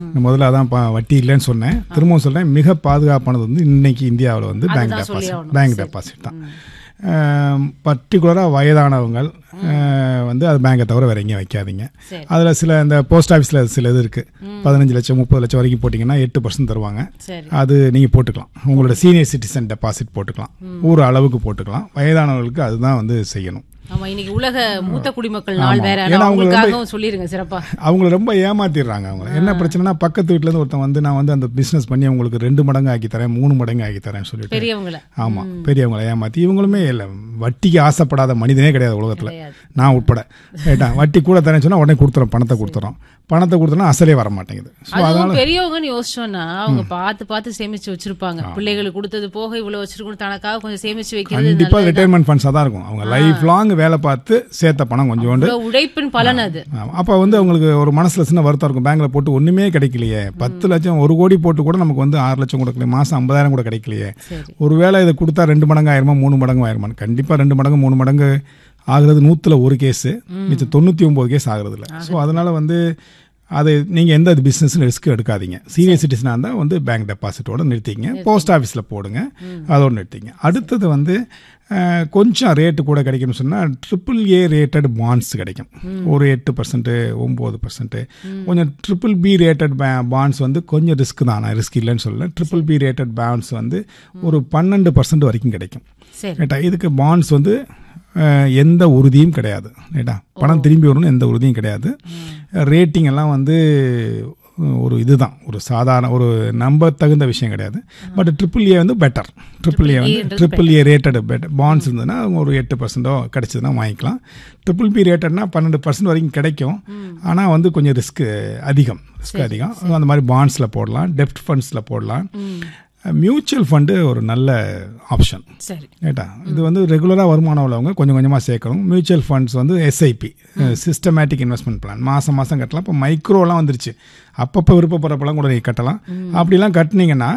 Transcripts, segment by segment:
முதல்ல அதான் ப- வட்டி இல்லைன்னு சொன்னேன் திரும்பவும் சொல்றேன் மிக பாதுகாப்பானது வந்து இன்னைக்கு இந்தியாவில் வந்து பேங்க் அதுதான் சொல்லி டெபாசிட் ஆகணும். பேங்க் டெபாசிட் தான் பர்டிகுலராக வயதானவங்க அஹ், வந்து அது பேங்கை தவிர வேற எங்கேயும் வைக்காதீங்க சரி அதில் சில இந்த போஸ்ட் ஆஃபீஸில் சில இது இருக்குது பதினஞ்சு லட்சம் முப்பது லட்சம் வரைக்கும் போட்டிங்கன்னா எட்டு பர்சன்ட் தருவாங்க சரி அது நீங்கள் போட்டுக்கலாம் உங்களோட சீனியர் சிட்டிசன் டெபாசிட் போட்டுக்கலாம் ஊர் அளவுக்கு போட்டுக்கலாம் வயதானவர்களுக்கு அதுதான் வந்து செய்யணும் ஆமா இன்னைக்கு உலக மூத்த குடிமக்கள் நாள் வேற ஏன்னா ஆனா அவங்க அவங்களுக்காகவும் சொல்லிருங்க சிறப்பா அவங்கள ரொம்ப ஏமாத்திடுறாங்க அவங்க என்ன பிரச்சனைனா பக்கத்து வீட்டுல இருந்து ஒருத்தன் வந்து நான் வந்து அந்த பிசினஸ் பண்ணி அவங்களுக்கு ரெண்டு மடங்கு ஆக்கி தரேன் மூணு மடங்கு ஆக்கி தரேன் சொல்லிட்டு பெரியவங்கள ஆமா பெரியவங்களை ஏமாத்தி இவங்களுமே இல்லை வட்டிக்கு ஆசைப்படாத மனிதனே கிடையாது உலகத்துல கிடையாது நான் உட்பட ரைட்டா வட்டி கூட தரேன்னு சொன்னா உடனே கொடுத்துறோம் பணத்தை கொடுத்துறோம் பணத்தை கொடுத்தோன்னா அசலே வர மாட்டேங்குது ஸோ அதுவும் பெரியவங்கன்னு யோசிச்சோம்னா அவங்க பார்த்து பார்த்து சேமிச்சு வச்சிருப்பாங்க பிள்ளைகளுக்கு கொடுத்தது போக இவ்வளவு வச்சிருக்கணும் தனக்காக கொஞ்சம் சேமிச்சு வைக்கிறது கண்டிப்பா நல்லது ரிட்டைர்மெண்ட் ஃபண்ட்ஸாக தான் இருக்கும் அவங்க லைஃப் லாங் வேலை பார்த்து சேர்த்த பணம் கொஞ்சோண்டு இவ்வளவு உழைப்பின் பலன் அது ஆமா. அப்ப வந்து அவங்களுக்கு ஒரு மனசுல சின்ன வருத்தம் இருக்கும் பேங்க்ல போட்டு ஒண்ணுமே கிடைக்கலையே பத்து லட்சம் ஒரு கோடி போட்டு கூட நமக்கு வந்து ஆறு லட்சம் கொடுக்கல மாசம் ஐம்பதாயிரம் கூட கிடைக்கலையே சரி ஒருவேளை இதை கொடுத்தா ரெண்டு மடங்கு ஆயிருமா மூணு மடங்கு ஆயிருமா கண்டிப்பா ரெண்டு மடங்கு மூணு மடங்கு ஆகுறது நூத்துல ஒரு கேஸ் மிச்சம் தொண்ணூத்தி ஒன்பது கேஸ் ஆகுறது இல்ல ஸோ அதனால வந்து அது நீங்க எந்த பிசினஸ் ரிஸ்க் எடுக்காதீங்க சீனியர் சிட்டிசனாக இருந்தால் வந்து பேங்க் டெபாசிட்டோட நிறுத்திங்க போஸ்ட் ஆஃபீஸில் போடுங்க அதோட நிறுத்திங்க அடுத்தது வந்து அஹ், கொஞ்சம் ரேட்டு கூட கிடைக்கும்னு சொன்னால் ட்ரிபிள் ஏ ரேட்டட் பாண்ட்ஸ் கிடைக்கும் ஒரு எட்டு பர்சன்ட்டு ஒம்பது பர்சன்ட்டு கொஞ்சம் ட்ரிபிள் பி ரேட்டட் பாண்ட்ஸ் வந்து கொஞ்சம் ரிஸ்க் தான் நான் ரிஸ்க் இல்லைன்னு சொல்லல ட்ரிபிள் பி ரேட்டட் பாண்ட்ஸ் வந்து ஒரு பன்னெண்டு பர்சன்ட் வரைக்கும் கிடைக்கும் சரி ரைட்டா இதுக்கு பாண்ட்ஸ் வந்து அஹ், எந்த உறுதியும் கிடையாது ரைட்டா பணம் திரும்பி வரணும்னு எந்த உறுதியும் கிடையாது ரேட்டிங் எல்லாம் வந்து அஹ், ஒரு இதுதான் ஒரு சாதாரண ஒரு நம்ப தகுந்த விஷயம் கிடையாது பட் ட்ரிபிள் ஏ வந்து பெட்டர் ட்ரிபிள் ஏ வந்து ன்றது triple A rated better bonds இருந்ததுன்னா அவங்க ஒரு எட்டு பர்சன்டோ கிடைச்சதுன்னா வாங்கிக்கலாம் ட்ரிபிள் பி ரேட்டட்னா பன்னெண்டு பர்சன்ட் வரைக்கும் கிடைக்கும் ஆனால் வந்து கொஞ்சம் ரிஸ்க் அதிகம் ரிஸ்க் அதிகம் அந்த மாதிரி பாண்ட்ஸில் போடலாம் டெப்ட் ஃபண்ட்ஸில் போடலாம் மியூச்சுவல் ஃபண்டு ஒரு நல்ல ஆப்ஷன் சரி ரைட்டா இது வந்து ரெகுலராக வருமானம் உள்ளவங்க கொஞ்சம் கொஞ்சமாக சேர்க்கணும் மியூச்சுவல் ஃபண்ட்ஸ் வந்து எஸ்ஐபி சிஸ்டமேட்டிக் இன்வெஸ்ட்மெண்ட் பிளான் மாதம் மாதம் கட்டலாம் இப்போ மைக்ரோலாம் வந்துருச்சு அப்பப்போ விருப்பப்படுறப்பெல்லாம் கூட நீங்கள் கட்டலாம் அப்படிலாம் கட்டினீங்கன்னா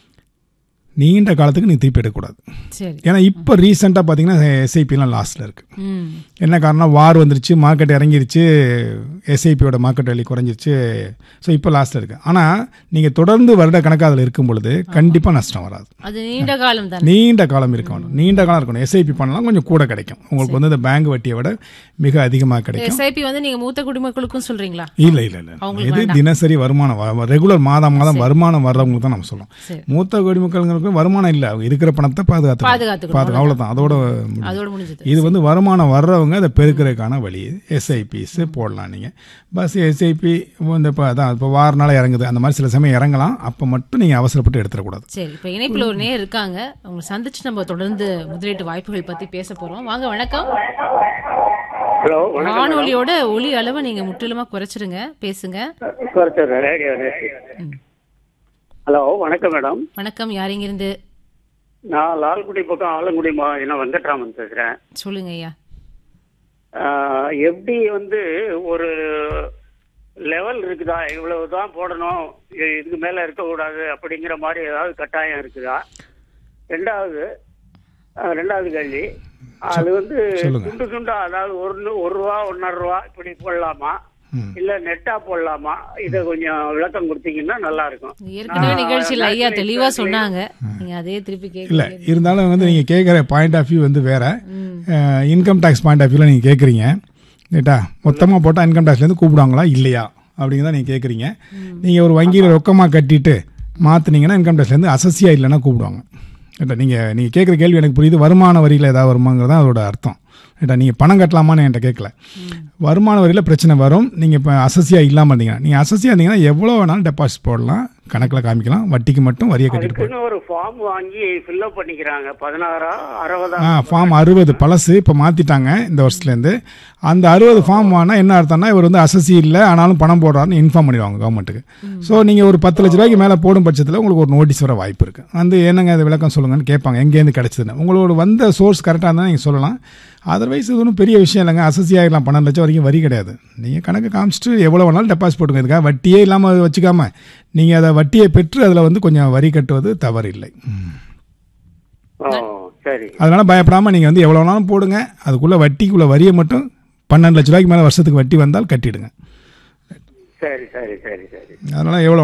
நீண்ட காலத்துக்கு நீங்கள் திருப்பி எடுக்கக்கூடாது சரி ஏன்னா இப்போ ரீசெண்டாக பார்த்தீங்கன்னா எஸ்ஐபிலாம் லாஸ்ட்டில் இருக்குது ம் என்ன காரணம் வார் வந்துருச்சு மார்க்கெட் இறங்கிருச்சு எஸ்ஐபியோட மார்க்கெட் வேல்யூ குறைஞ்சிருச்சு ஸோ இப்போ லாஸ்ட்டில் இருக்குது ஆனால் நீங்கள் தொடர்ந்து வருட கணக்காக அதில் இருக்கும் பொழுது கண்டிப்பாக நஷ்டம் வராது அது நீண்ட காலம் தானே நீண்ட காலம் இருக்கணும் நீண்ட காலம் இருக்கணும் எஸ்ஐபி பண்ணலாம் கொஞ்சம் கூட கிடைக்கும் உங்களுக்கு வந்து இந்த பேங்க் வட்டியை விட மிக அதிகமாக கிடைக்கும் எஸ்ஐபி வந்து நீங்க மூத்த குடிமக்களுக்கும் சொல்றீங்களா இல்ல இல்ல இல்ல அவங்களுக்கு இது தினசரி வருமானம் ரெகுலர் மாதம் மாதம் வருமானம் வர்றவங்களுக்கு தான் நம்ம சொல்றோம் சரி மூத்த குடிமக்களுங்களுக்கு வருமானம் இல்ல அவங்க இருக்கிற பணத்தை பாதுகாத்து பாதுகாத்துக்கணும் பாதுகா அவ்வளவுதான் அதோட முடியும். அதோட முடிஞ்சது இது வந்து வருமானம் வர்றவங்க அதை பெருக்கிறதுக்கான வழி எஸ்ஐபிஸ் போடலாம் நீங்கள் பஸ் எஸ்ஐபி இந்த இப்போ அதான் இப்போ வாரனால இறங்குது அந்த மாதிரி சில சமயம் இறங்கலாம் அப்போ மட்டும் நீங்கள் அவசரப்பட்டு எடுத்துடக்கூடாது சரி இப்ப இணைப்புல ஒரு நேர் இருக்காங்க அவங்க சந்திச்சு நம்ம தொடர்ந்து முதலீட்டு வாய்ப்புகள் பத்தி பேச போறோம் வாங்க வணக்கம் ஹலோ வணக்கம் வானொலியோட ஒலி அளவை நீங்க முற்றிலுமா குறைச்சிருங்க பேசுங்க குறைச்சர் ரேடியோ ஹலோ வணக்கம் மேடம் வணக்கம் யாரிங்க இருந்து நான் லால்குடி பக்கம் ஆலங்குடி மா என்ன வெங்கட்ராமன் பேசுறேன் சொல்லுங்க ஐயா எப்படி வந்து ஒரு லெவல் இருக்குதா இவ்வளவு தான் போடணும் இ- இதுக்கு மேல இருக்கக்கூடாது அப்படிங்கிற மாதிரி ஏதாவது கட்டாயம் இருக்குதா ரெண்டாவது ஆ, ரெண்டாவது கேள்வி அது வந்து சொல்லுங்க. துண்டு துண்டா அதாவது ஒரு ஒரு ரூபா ஒன்னரை ரூபா இப்படி போடலாமா ம். இல்ல நெட்டா போடலாமா இத கொஞ்சம் விளக்கம் கொடுத்தீங்கன்னா நல்லா இருக்கும் ஏற்கனவே நான் நிகழ்ச்சியில் ஐயா national தெளிவா insurance சொன்னாங்க நீங்க அதே திருப்பி இல்லை கேட்கல இருந்தாலும் வந்து நீங்கள் கேட்குற பாயிண்ட் ஆஃப் வியூ வந்து வேற இன்கம் டேக்ஸ் பாயிண்ட் ஆஃப் வியூவில் நீங்கள் கேட்குறீங்க ரைட்டா மொத்தமாக போட்டால் இன்கம் டேக்ஸ்லேருந்து கூப்பிடுவாங்களா இல்லையா அப்படிங்கிறத நீங்கள் கேட்குறீங்க நீங்கள் ஒரு வங்கியில் ரொக்கமாக கட்டிட்டு மாற்றினீங்கன்னா இன்கம் டேக்ஸ்லேருந்து அசசியாக இல்லைன்னா கூப்பிடுவாங்க ரைட்டா நீங்கள் நீங்கள் கேட்குற கேள்வி எனக்கு புரியுது வருமான வரியில் ஏதாவது வருமாங்கிறது தான் அதோட அர்த்தம் ரைட்டா நீங்கள் பணம் கட்டலாமான்னு என்கிட்ட கேட்கல வருமான வரியில் பிரச்சனை வரும் நீங்கள் இப்போ அசசியாக இல்லாமல் இருந்தீங்கன்னா நீங்கள் அசசியாக இருந்தீங்கன்னா எவ்வளோ வேணாலும் டெபாசிட் போடலாம் கணக்கில் காமிக்கலாம் வட்டிக்கு மட்டும் வரியை கட்டிட்டு போடலாம் அதுக்குன்னு ஒரு ஃபார்ம் வாங்கி ஃபில்அப் பண்ணிக்கிறாங்க பதினாறா அறுபதா ஆ ஃபார்ம் அறுபது பழசு இப்போ மாற்றிட்டாங்க இந்த வருஷத்துலேருந்து அந்த அறுபது ஃபார்ம் வாங்கினா என்ன அர்த்தம்னா இவர் வந்து அசசி இல்லை ஆனாலும் பணம் போடுறாருன்னு இன்ஃபார்ம் பண்ணிடுவாங்க கவர்மெண்ட்டுக்கு ஸோ நீங்கள் ஒரு பத்து லட்ச ரூபாய்க்கு மேலே போடும் பட்சத்தில் உங்களுக்கு ஒரு நோட்டீஸ் வர வாய்ப்பு இருக்குது வந்து என்னங்க அது விளக்கம் சொல்லுங்கன்னு கேட்பாங்க எங்கேருந்து கிடச்சதுன்னு உங்களோட வந்த சோர்ஸ் கரெக்டாக இருந்தால் நீங்கள் சொல்லலாம் அதர்வைஸ் இது ஒன்றும் பெரிய விஷயம் இல்லைங்க அசசி ஆகிடலாம் பன்னெண்டு லட்சம் வரைக்கும் வரி கிடையாது நீங்கள் கணக்கு காமிச்சிட்டு எவ்வளோ வேணாலும் டெபாசிட் போட்டுங்க இதுக்காக வட்டியே இல்லாமல் வச்சுக்காம நீங்கள் அதை வட்டியை பெற்று அதில் வந்து கொஞ்சம் வரி கட்டுவது தவறு இல்லை ஓ சரி அதனால பயப்படாம நீங்க வந்து எவ்வளவு வேணாலும் போடுங்க அதுக்குள்ள வட்டிக்குள்ள வரியை மட்டும் பன்னெண்டு லட்ச ரூபாய்க்கு மேல வருஷத்துக்கு வட்டி வந்தால் கட்டிடுங்க சரி சரி சரி சரி அதனால எவ்வளோ